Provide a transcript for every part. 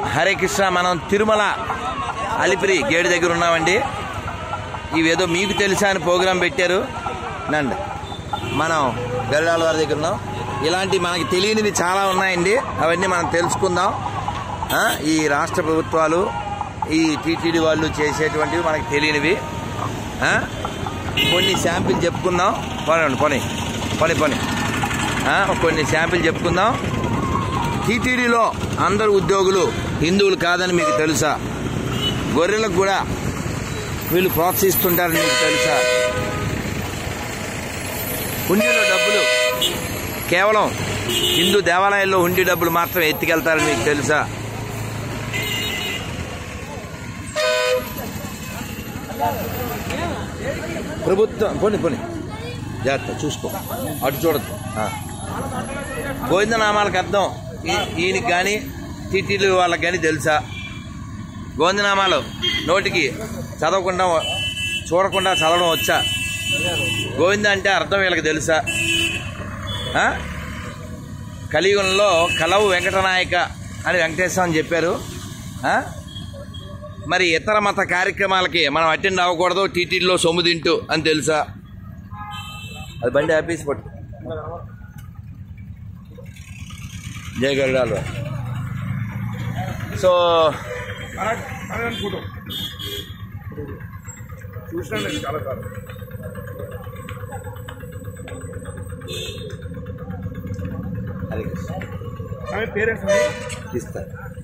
హరే కృష్ణ మనం తిరుమల అలిపిరి గేటు దగ్గర ఉన్నామండి ఇవేదో మీకు తెలుసా అని ప్రోగ్రాం పెట్టారు నండి మనం గరుడాల వారి దగ్గర ఉన్నాం ఇలాంటి మనకి తెలియనివి చాలా ఉన్నాయండి అవన్నీ మనం తెలుసుకుందాం ఆ, ఈ రాష్ట్ర ప్రభుత్వాలు ఈ టీటీడీ వాళ్ళు చేసేటువంటివి మనకి తెలియనివి ఆ, కొన్ని శాంపిల్ చెప్పుకుందాం పోనీ పోనీ పోనీ పోనీ ఆ, కొన్ని శాంపిల్ చెప్పుకుందాం టీటీడీలో అందరు ఉద్యోగులు హిందువులు కాదని మీకు తెలుసా గొర్రెలకు కూడా వీళ్ళు ప్రోత్సహిస్తుంటారని మీకు తెలుసా హుండీలో డబ్బులు కేవలం హిందూ దేవాలయాల్లో హుండీ డబ్బులు మాత్రం ఎత్తుకెళ్తారని మీకు తెలుసా ప్రభుత్వం పోనీ పోనీ జాగ్రత్త చూసుకో అటు చూడద్దు గోవిందనామాలకు అర్థం ఈ- ఈయనకి కానీ టీటీడీ వాళ్ళకి కానీ తెలుసా గోవిందనామాలు నోటికి చదవకుండా చూడకుండా చదవడం వచ్చా గోవింద అంటే అర్థం వీళ్ళకి తెలుసా ఆ? కలియుగంలో కలవు వెంకటనాయక అని వెంకటేశ్వర అని చెప్పారు ఆ? మరి ఇతర మత కార్యక్రమాలకి మనం అటెండ్ అవ్వకూడదు టీటీడీలో సొమ్ము తింటూ అని తెలుసా అది బండి ఆఫీస్ పట్టు జయ గరుడాలు సో ఫోటో చూసినాను నేను చాలా సార్లు హరే కృష్ణ ఆమె పేరెంట్స్ అండి ఇస్తా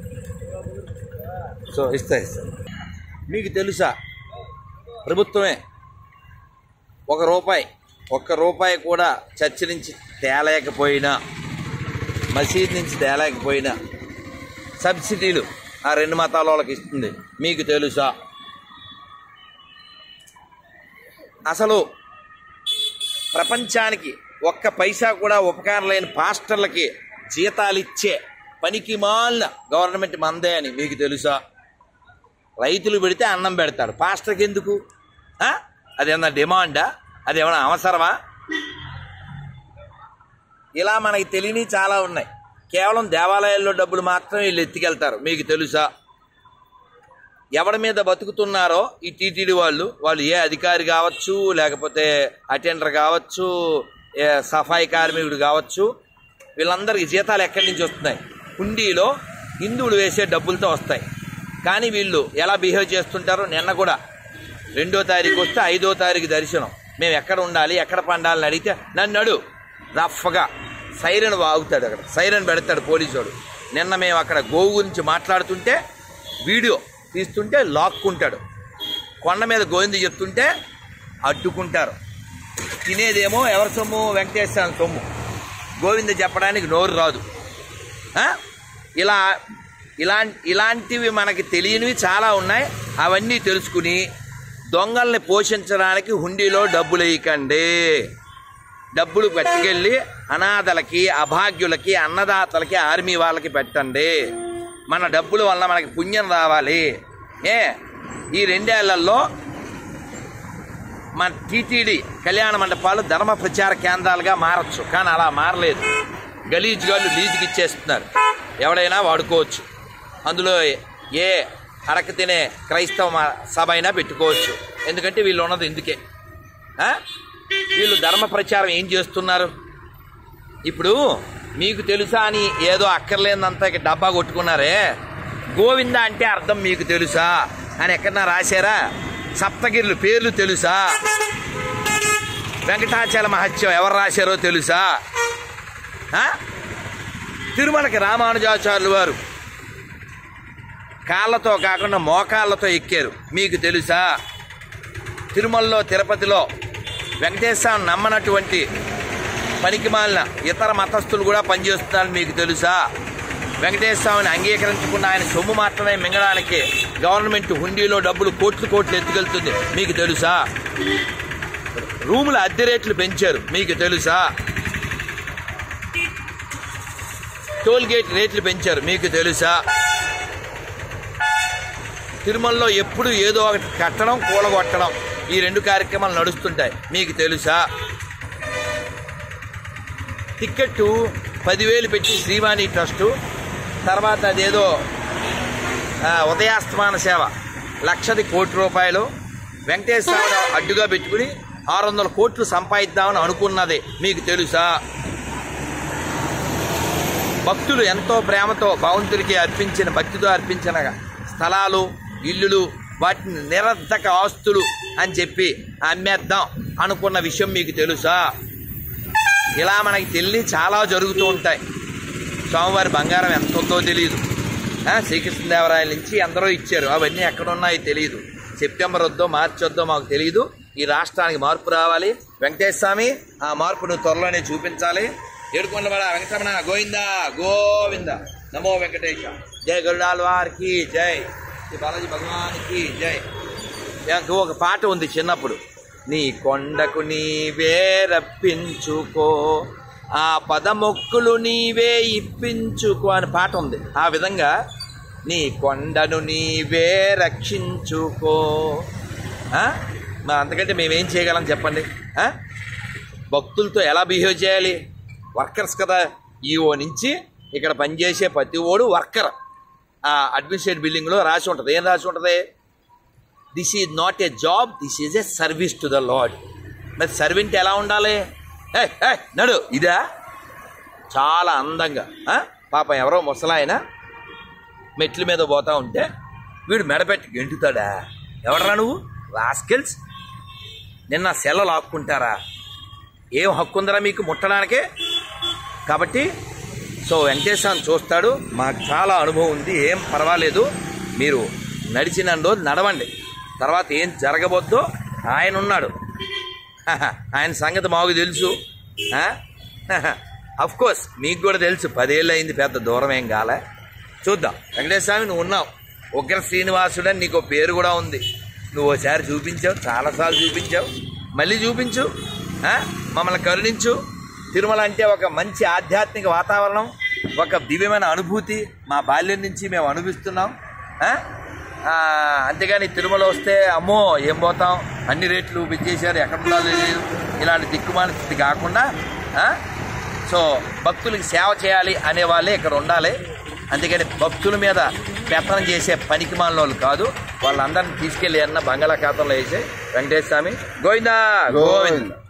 సో ఇస్తా ఇస్తా మీకు తెలుసా ప్రభుత్వమే ఒక రూపాయి ఒక్క రూపాయి కూడా చర్చ నుంచి తేలేకపోయినా మసీద్ నుంచి తేలేకపోయినా సబ్సిడీలు ఆ రెండు మతాల వాళ్ళకి ఇస్తుంది మీకు తెలుసా అసలు ప్రపంచానికి ఒక్క పైసా కూడా ఉపకారం లేని పాస్టర్లకి జీతాలు ఇచ్చే పనికి మాలిన గవర్నమెంట్ మందే అని మీకు తెలుసా రైతులు పెడితే అన్నం పెడతాడు పాస్టర్కి ఎందుకు ఆ? అదేమన్నా డిమాండా అదేమన్నా అవసరమా ఇలా మనకి తెలియని చాలా ఉన్నాయి కేవలం దేవాలయాల్లో డబ్బులు మాత్రం వీళ్ళు ఎత్తుకెళ్తారు మీకు తెలుసా ఎవడి మీద బతుకుతున్నారో ఈ టీటీడీ వాళ్ళు వాళ్ళు ఏ అధికారి కావచ్చు లేకపోతే అటెండర్ కావచ్చు ఏ సఫాయి కార్మికుడు కావచ్చు వీళ్ళందరికీ జీతాలు ఎక్కడి నుంచి వస్తున్నాయి హుండీలో హిందువులు వేసే డబ్బులతో వస్తాయి కానీ వీళ్ళు ఎలా బిహేవ్ చేస్తుంటారో నిన్న కూడా రెండో తారీఖు వస్తే ఐదో తారీఖు దర్శనం మేము ఎక్కడ ఉండాలి ఎక్కడ పండాలని అడిగితే నన్ను అడు రఫ్గా సైరన్ వాగుతాడు అక్కడ సైరన్ పెడతాడు పోలీసోడు నిన్న మేము అక్కడ గోవు గురించి మాట్లాడుతుంటే వీడియో తీస్తుంటే లాక్కుంటాడు కొండ మీద గోవింద చెప్తుంటే అడ్డుకుంటారు తినేదేమో ఎవరి సొమ్ము వెంకటేశ్వర సొమ్ము గోవింద చెప్పడానికి నోరు రాదు ఆ? ఇలా ఇలా ఇలాంటివి మనకి తెలియనివి చాలా ఉన్నాయి అవన్నీ తెలుసుకుని దొంగల్ని పోషించడానికి హుండీలో డబ్బులు వేయకండి డబ్బులు పట్టుకెళ్ళి అనాథలకి అభాగ్యులకి అన్నదాతలకి ఆర్మీ వాళ్ళకి పెట్టండి మన డబ్బుల వల్ల మనకి పుణ్యం రావాలి ఏ ఈ రెండేళ్లలో మన టీటీడీ కళ్యాణ మండపాలు ధర్మ ప్రచార కేంద్రాలుగా మారచ్చు కానీ అలా మారలేదు గలీజ్ గాళ్ళు లీజుకి ఇచ్చేస్తున్నారు ఎవడైనా వాడుకోవచ్చు అందులో ఏ అడక తినే క్రైస్తవ మ- సభ అయినా పెట్టుకోవచ్చు ఎందుకంటే వీళ్ళు ఉన్నది ఎందుకే ఆ? వీళ్ళు ధర్మ ప్రచారం ఏం చేస్తున్నారు ఇప్పుడు మీకు తెలుసా అని ఏదో అక్కర్లేనంత ఇక డబ్బా కొట్టుకున్నారే గోవింద అంటే అర్థం మీకు తెలుసా అని ఎక్కడన్నా రాశారా సప్తగిరులు పేర్లు తెలుసా వెంకటాచల మహత్యం ఎవరు రాశారో తెలుసా ఆ? తిరుమలకి రామానుజాచార్యులు వారు కాళ్ళతో కాకుండా మోకాళ్ళతో ఎక్కారు మీకు తెలుసా తిరుమలలో తిరుపతిలో వెంకటేశ్వరం నమ్మనటువంటి పనికి మాలిన ఇతర మతస్థులు కూడా పనిచేస్తున్నారని మీకు తెలుసా వెంకటేశ్వరాన్ని అంగీకరించకుండా ఆయన సొమ్ము మాత్రమే మింగడానికి గవర్నమెంట్ హుండీలో డబ్బులు కోట్లు కోట్లు ఎత్తుకెళ్తుంది మీకు తెలుసా రూముల అద్దె రేట్లు పెంచారు మీకు తెలుసా టోల్ గేట్ రేట్లు పెంచారు మీకు తెలుసా తిరుమలలో ఎప్పుడు ఏదో ఒకటి కట్టడం కూలగొట్టడం ఈ రెండు కార్యక్రమాలు నడుస్తుంటాయి మీకు తెలుసా టికెట్టు పదివేలు పెట్టి శ్రీవాణి ట్రస్టు తర్వాత అదేదో ఆ, ఉదయాస్తమాన సేవ లక్షది కోటి రూపాయలు వెంకటేశ్వర అడ్డుగా పెట్టుకుని ఆరు వందల కోట్లు సంపాదిద్దామని అనుకున్నది మీకు తెలుసా భక్తులు ఎంతో ప్రేమతో భగవంతుడికి అర్పించిన భక్తితో అర్పించిన స్థలాలు ఇల్లులు వాటిని నిరర్ధక ఆస్తులు అని చెప్పి అమ్మేద్దాం అనుకున్న విషయం మీకు తెలుసా ఇలా మనకి తెలియ చాలా జరుగుతూ ఉంటాయి స్వామివారి బంగారం ఎంత ఉందో తెలియదు ఆ, శ్రీకృష్ణదేవరాయల నుంచి ఎందరో ఇచ్చారు అవన్నీ ఎక్కడ ఉన్నాయో తెలియదు సెప్టెంబర్ వద్దో మార్చి వద్దో మాకు తెలియదు ఈ రాష్ట్రానికి మార్పు రావాలి వెంకటేశ్వర స్వామి ఆ మార్పును త్వరలోనే చూపించాలి ఏడుకొండవాడ వెంకటరమణ గోవిందా గోవింద నమో వెంకటేశ జై గరుడాల్ వారికి జై శ్రీ బాలాజీ భగవానికి జై నాకు ఒక పాట ఉంది చిన్నప్పుడు నీ కొండకు నీవే రప్పించుకో ఆ పదమొక్కులు నీవే ఇప్పించుకో అని పాట ఉంది ఆ విధంగా నీ కొండను నీవే రక్షించుకో ఆ? మరి అంతకంటే మేమేం చేయగలం చెప్పండి ఆ? భక్తులతో ఎలా బిహేవ్ చేయాలి వర్కర్స్ కదా ఈఓ నుంచి ఇక్కడ పనిచేసే ప్రతి ఓడు వర్కర్ ఆ అడ్మినిస్ట్రేటివ్ బిల్డింగ్లో రాసి ఉంటుంది ఏం రాసి ఉంటుంది this is not a job this is a service to the lord మరి సర్వెంట్ ఎలా ఉండాలి ఏ ఏ నడు ఇదా చాలా అందంగా ఆ? పాపం ఎవరో ముసలాయన మెట్ల మీద పోతా ఉంటే వీడు మెడపెట్టి గెంటుతాడా ఎవడరా నువ్వు రాస్కెల్స్ నిన్న సెల్ల లాక్కుంటారా ఏం హక్కు ఉందరా మీకు ముట్టడానికే కాబట్టి సో వెంకటేశ్వరం చూస్తాడు మాకు చాలా అనుభవం ఉంది ఏం పర్వాలేదు మీరు నడిచిన రోజు నడవండి తర్వాత ఏం జరగబోద్దో ఆయన ఉన్నాడు హహ, ఆయన సంగతి మాకు తెలుసు అఫ్ కోర్స్ మీకు కూడా తెలుసు పదేళ్ళు అయింది పెద్ద దూరం ఏం కాలే చూద్దాం వెంకటేశ్వర స్వామి నువ్వు ఉన్నావు ఉగ్ర శ్రీనివాసుడు అని నీకు ఓ పేరు కూడా ఉంది నువ్వు ఓసారి చూపించావు చాలాసార్లు చూపించావు మళ్ళీ చూపించు ఆ? మమ్మల్ని కరుణించు తిరుమల అంటే ఒక మంచి ఆధ్యాత్మిక వాతావరణం ఒక దివ్యమైన అనుభూతి మా బాల్యం నుంచి మేము అనుభవిస్తున్నాం ఆ? ఆ, అంతేగాని తిరుమల వస్తే అమ్మో ఏం పోతాం అన్ని రేట్లు పెంచేశారు ఎక్కడ ఉండాలో తెలియదు ఇలాంటి దిక్కుమాల స్థితి కాకుండా ఆ? సో భక్తులకి సేవ చేయాలి అనే వాళ్ళే ఇక్కడ ఉండాలి అందుకని భక్తుల మీద పెత్తనం చేసే పనికి మాలిన వాళ్ళు కాదు వాళ్ళందరిని తీసుకెళ్ళి అన్న బంగాళాఖాతంలో వేసే వెంకటేశ్వర స్వామి గోవిందా గోవింద